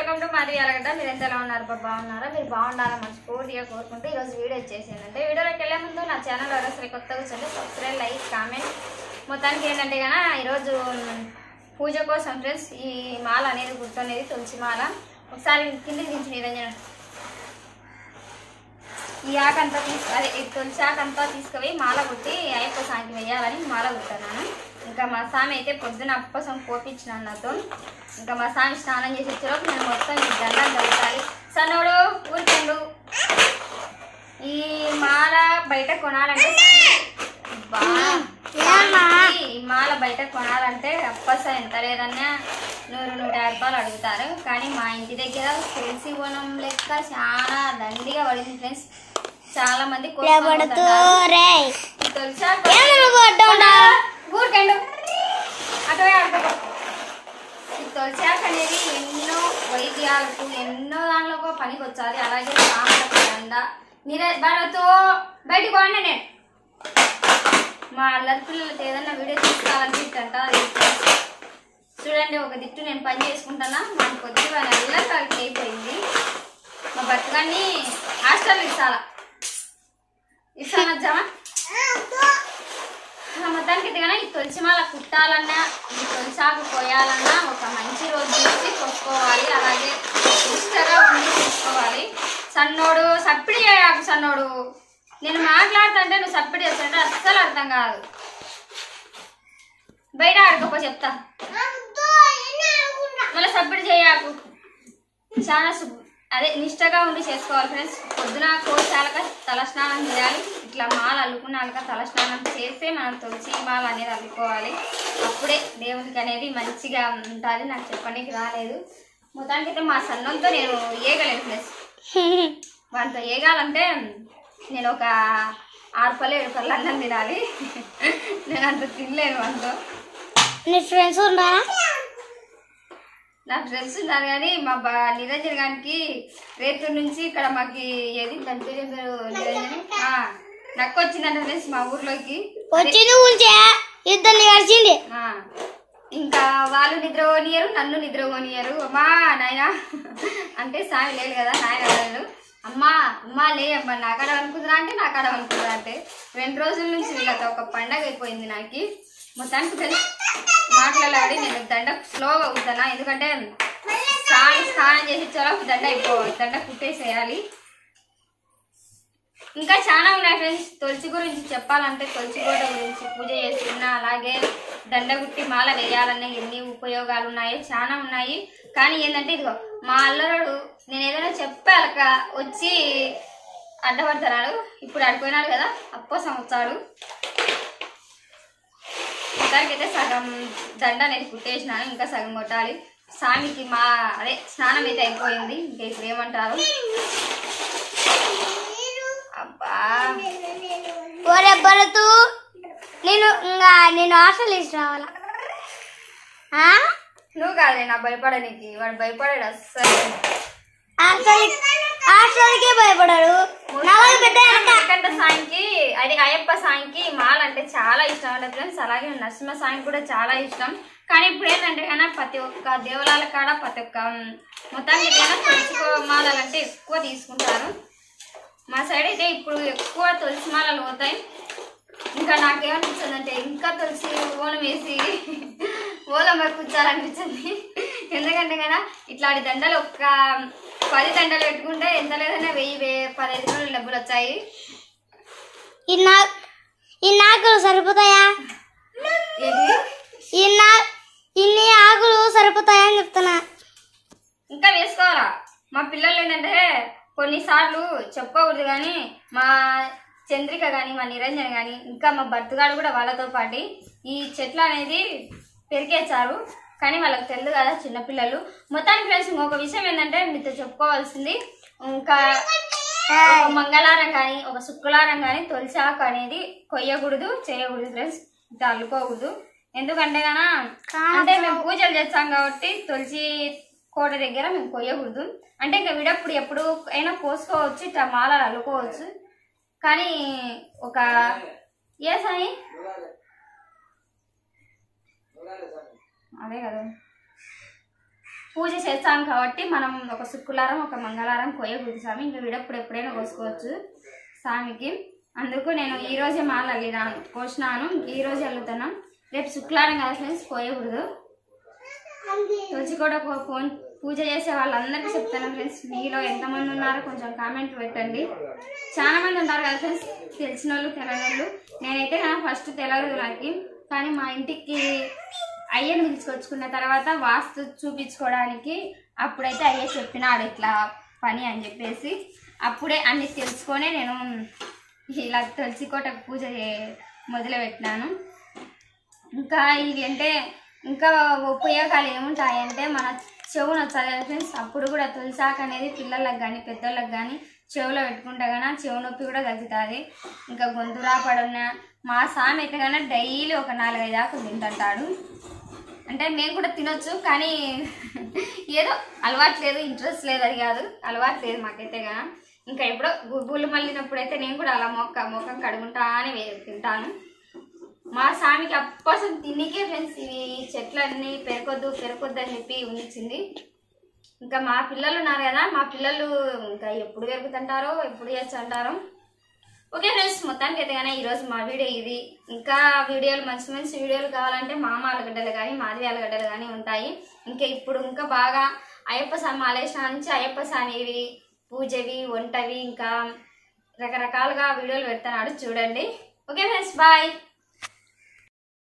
Welcome to మాది ఎలాగంట మీరు ఎంత ఎలా ఉన్నారు బా బాగున్నారా మీరు బాగుండాలని మనస్ఫూర్తిగా కోరుకుంటూ ఈరోజు వీడియో వచ్చేసి ఏంటంటే వీడియోలోకి వెళ్ళే ముందు నా ఛానల్ ఎవరైనా కొత్తగా వచ్చింటే సబ్స్క్రైబ్ లైక్ కామెంట్ మొత్తానికి ఏంటంటే కన్నా ఈరోజు మ్, పూజ కోసం ఫ్రెండ్స్ ఈ మాల అనేది గుర్తనేది తులసి మాల ఒకసారి కిందికి దించి నిరంజన ఈ ఆకంతా తీసు అదే ఈ తులసి ఆకంతా తీసుకుపోయి మాల కుట్టి అయ్యప్ప సాంకి వేయాలని మాల కుట్టాను ఇంకా మా స్వామి అయితే పొద్దున అప్పసం కోపించినాను నాతో ఇంకా మా స్వామి స్నానం చేసి వచ్చేలోపు నేను మొత్తం ఈ దండం జరుగుతాయి సన్నోడు ఊరికండు ఈ మాల బయట కొనాలంటే స్వామి, బా, స్వామికి ఈ మాల బయట కొనాలంటే అప్పస ఎంత లేదన్నా నూరు నూట యాభై రూపాయలు అడుగుతారు కానీ మా ఇంటి దగ్గర తులసి వనం లెక్క చాలా దండిగా పడింది ఫ్రెండ్స్ చాలా మంది కోసుకొని పోతుంటారు. రే ఈ తులసి ఆకు ఏమన్నా కొట్టు ఉంటా? ఊరికండు అటువే ఆడుకో ఈ తులసి ఆకు అనేది ఎన్నో వైద్యాలకు ఎన్నో దానిలో పనికి వచ్చాలి అలాగే సాంబార్ దండ నిర బలతో బయటికి పోండి నేను మా అల్లరి పిల్లలకి ఏదన్నా వీడియో తీసుకోవాలని ఇట్టంట చూడండి ఒక దిట్టు నేను పని చేసుకుంటానా మన కొద్దిగా నల్ల కలిపి అయిపోయింది మా బతుకాన్ని హాస్టల్ ఇస్తాలా ఇస్తాను జమా ఇంకా మొత్తానికి అయితే కనుక ఈ తులసి మాల కుట్టాలన్నా ఈ తులసాకు కోయాలన్నా ఒక మంచి రోజు చూసి కొట్టుకోవాలి అలాగే ఇష్టగా ఉండి చూసుకోవాలి సన్నోడు సప్పిడి చేయకు సన్నోడు నేను మాట్లాడుతుంటే నువ్వు సప్పిడి చేస్తుంటే అస్సలు అర్థం కాదు బయట ఆడుకోపో చెప్తా మళ్ళీ సప్పిడి చేయకు చాలా శుభ్ అదే నిష్టగా ఉండి చేసుకోవాలి ఫ్రెండ్స్ పొద్దున కోసాలక తలస్నానం చేయాలి ఇట్లా మాల అల్లుకున్నాక తలస్నానం చేస్తే మనం తులసి మాల అనేది అల్లుకోవాలి అప్పుడే దేవునికి అనేది మంచిగా ఉంటుంది నాకు చెప్పడానికి రాలేదు మొత్తానికి అయితే మా సన్నంతో నేను ఏగలేను ఫ్రెండ్స్ వాటితో ఏగాలంటే నేను ఒక ఆరు పళ్ళు ఏడు పళ్ళు అన్నం తినాలి నేను అంత తినలేను వాటితో నీ ఫ్రెండ్స్ ఉన్నారా నా ఫ్రెండ్స్ ఉన్నారు కానీ మా బా నిరంజన్ గారికి రేతూరు నుంచి ఇక్కడ మాకి ఏది దాని పేరు ఏం పేరు నిరంజన్ ఆ, నక్క వచ్చిందంట ఫ్రెండ్స్ మా ఊర్లోకి వచ్చింది ఉంచే ఇద్దరిని కలిసింది ఆ, ఇంకా వాళ్ళు నిద్ర పోనీయరు నన్ను నిద్ర పోనీయరు అమ్మా నాయన అంటే సామి లేదు కదా నాయన లేడు అమ్మా అమ్మా లే అమ్మా నా కాడ అనుకుంటున్నా అంటే నా కాడ అనుకుంటున్నా అంటే రెండు రోజుల నుంచి వీళ్ళతో ఒక పండగ అయిపోయింది నాకు మొత్తానికి తెలిసి మాట్లాడాలి నేను దండ స్లోగా అవుతానా ఎందుకంటే స్నానం స్నానం చేసి వచ్చేలోపు దండ అయిపోవాలి దండ కుట్టేసేయాలి ఇంకా చాలా ఉన్నాయి ఫ్రెండ్స్ తులసి గురించి చెప్పాలంటే తులసి కోట గురించి పూజ చేస్తున్నా అలాగే దండగుట్టి మాల వేయాలన్న ఎన్ని ఉపయోగాలు ఉన్నాయో చాలా ఉన్నాయి కానీ ఏంటంటే ఇదిగో మా అల్లరుడు నేను ఏదైనా చెప్పాలక వచ్చి అడ్డపడుతున్నాడు ఇప్పుడు అడిపోయినాడు కదా అప్పసం వచ్చాడు మొత్తానికి అయితే సగం దండ అనేది కుట్టేసినాను ఇంకా సగం కొట్టాలి స్వామికి మా అదే స్నానం అయితే అయిపోయింది ఇంకా ఇప్పుడు ఏమంటారు అబ్బా ఒరే భరతు నేను ఇంకా నేను హాస్టల్ ఇచ్చి రావాలా ఆ? నువ్వు కాదు నా భయపడనికి వాడు భయపడాడు అస్సలు హాస్టల్ హాస్టల్కే భయపడాడు నవల బిడ్డ వెనక ఎందుకంటే సాయంకి అది అయ్యప్ప సాయంకి మాల అంటే చాలా ఇష్టం అంటే ఫ్రెండ్స్ అలాగే నరసింహ సాయం కూడా చాలా ఇష్టం కానీ ఇప్పుడు ఏంటంటే కన్నా ప్రతి ఒక్క దేవాలయాల కాడ ప్రతి ఒక్క ఉమ్, మొత్తానికి ఏదైనా తులసి మాలలు అంటే ఎక్కువ తీసుకుంటారు మా సైడ్ అయితే ఇప్పుడు ఎక్కువ తులసి మాలలు పోతాయి ఇంకా నాకేమనిపిస్తుంది అంటే ఇంకా తులసి ఓనం వేసి ఓలం మరి కూర్చోాలనిపించింది ఎందుకంటే కదా ఇట్లాంటి దండలు ఒక్క పది దండలు పెట్టుకుంటే ఎంత లేదన్నా వెయ్యి వే పదహైదు రోజులు డబ్బులు వచ్చాయి ఈ నా ఈ నాకులు సరిపోతాయా ఏది ఈ నా ఇన్ని ఆకులు సరిపోతాయా అని చెప్తున్నా ఇంకా వేసుకోవాలా మా పిల్లలు ఏంటంటే కొన్నిసార్లు చెప్పకూడదు కానీ మా చంద్రిక కానీ మా నిరంజన్ కానీ ఇంకా మా భర్తగాడు కూడా వాళ్ళతో పాటు ఈ చెట్లు అనేది పెరికేశారు కానీ వాళ్ళకి తెలియదు కదా చిన్నపిల్లలు మొత్తానికి ఫ్రెండ్స్ ఇంకొక విషయం ఏంటంటే మీతో చెప్పుకోవాల్సింది ఇంకా ఒక మంగళవారం కానీ ఒక శుక్రవారం కానీ తులసి ఆకు అనేది కొయ్యకూడదు చేయకూడదు ఫ్రెండ్స్ ఇట్లా అల్లుకోకూడదు ఎందుకంటే గనా అంటే మేము పూజలు చేస్తాం కాబట్టి తులసి కోట దగ్గర మేము కొయ్యకూడదు అంటే ఇంకా విడప్పుడు ఎప్పుడు అయినా కోసుకోవచ్చు ఇట్లా మాలలు అల్లుకోవచ్చు కానీ ఒక ఏ సాయి అదే కదా పూజ చేస్తాం కాబట్టి మనం ఒక శుక్రవారం ఒక మంగళవారం కోయకూడదు స్వామి ఇంకా విడప్పుడు ఎప్పుడైనా కోసుకోవచ్చు స్వామికి అందుకు నేను ఈ రోజే మాల అల్లినాను కోసినాను ఈ రోజే అల్లుతాను రేపు శుక్రవారం కదా ఫ్రెండ్స్ కోయకూడదు తులసి కూడా కో- ఫోన్ పూజ చేసే వాళ్ళందరికీ చెప్తాను ఫ్రెండ్స్ మీలో ఎంతమంది ఉన్నారో కొంచెం కామెంట్ పెట్టండి చాలా మంది ఉంటారు కదా ఫ్రెండ్స్ తెలిసిన వాళ్ళు తెలియని వాళ్ళు నేనైతే నా ఫస్ట్ తెలియదు నాకు కానీ మా ఇంటికి అయ్యను పిలుచుకొచ్చుకున్న తర్వాత వాస్తు చూపించుకోవడానికి అప్పుడైతే అయ్య చెప్పినాడు ఇట్లా పని అని చెప్పేసి అప్పుడే అన్ని తెలుసుకొనే నేను ఇలా తులసి కోటకు పూజ చే- మొదలుపెట్టినాను ఇంకా ఇవి అంటే ఇంకా ఉపయోగాలు ఏముంటాయంటే మన చెవును వచ్చాలి కదా ఫ్రెండ్స్ అప్పుడు కూడా తులసాకు అనేది పిల్లలకు కానీ పెద్దోళ్ళకి కానీ చెవులో పెట్టుకుంటే కానీ చెవు నొప్పి కూడా తగ్గుతుంది ఇంకా గొంతు రాపడున్న మా సామె అయితే కానీ డైలీ ఒక నాలుగైదు దాకా తింటుంటాడు అంటే మేము కూడా తినొచ్చు కానీ ఏదో అలవాటు లేదు ఇంట్రెస్ట్ లేదు అది కాదు అలవాటు లేదు మాకైతే కదా ఇంకా ఎప్పుడో గుబ్బులు మళ్ళినప్పుడు అయితే నేను కూడా అలా మొక్క మొక్కం కడుగుంటానే వే- తింటాను మా స్వామికి అప్పసం తిన్నికే ఫ్రెండ్స్ ఇవి చెట్లన్నీ పెరకొద్దు పెరకొద్దు అని చెప్పి ఉంచింది ఇంకా మా పిల్లలు ఉన్నారు కదా మా పిల్లలు ఇంకా ఎప్పుడు పెరుగుతుంటారో ఎప్పుడు చేస్తుంటారో ఓకే ఫ్రెండ్స్ మొత్తానికి అయితే కానీ ఈరోజు మా వీడియో ఇది ఇంకా వీడియోలు మంచి మంచి వీడియోలు కావాలంటే మామ ఆలుగడ్డలు కానీ మాధవి ఆలుగడ్డలు కానీ ఉంటాయి ఇంకా ఇప్పుడు ఇంకా బాగా అయ్యప్ప స్వామి ఆలేసిన నుంచి అయ్యప్ప స్వామివి పూజవి వంటవి ఇంకా రకరకాలుగా వీడియోలు పెడుతున్నాడు చూడండి ఓకే ఫ్రెండ్స్ బాయ్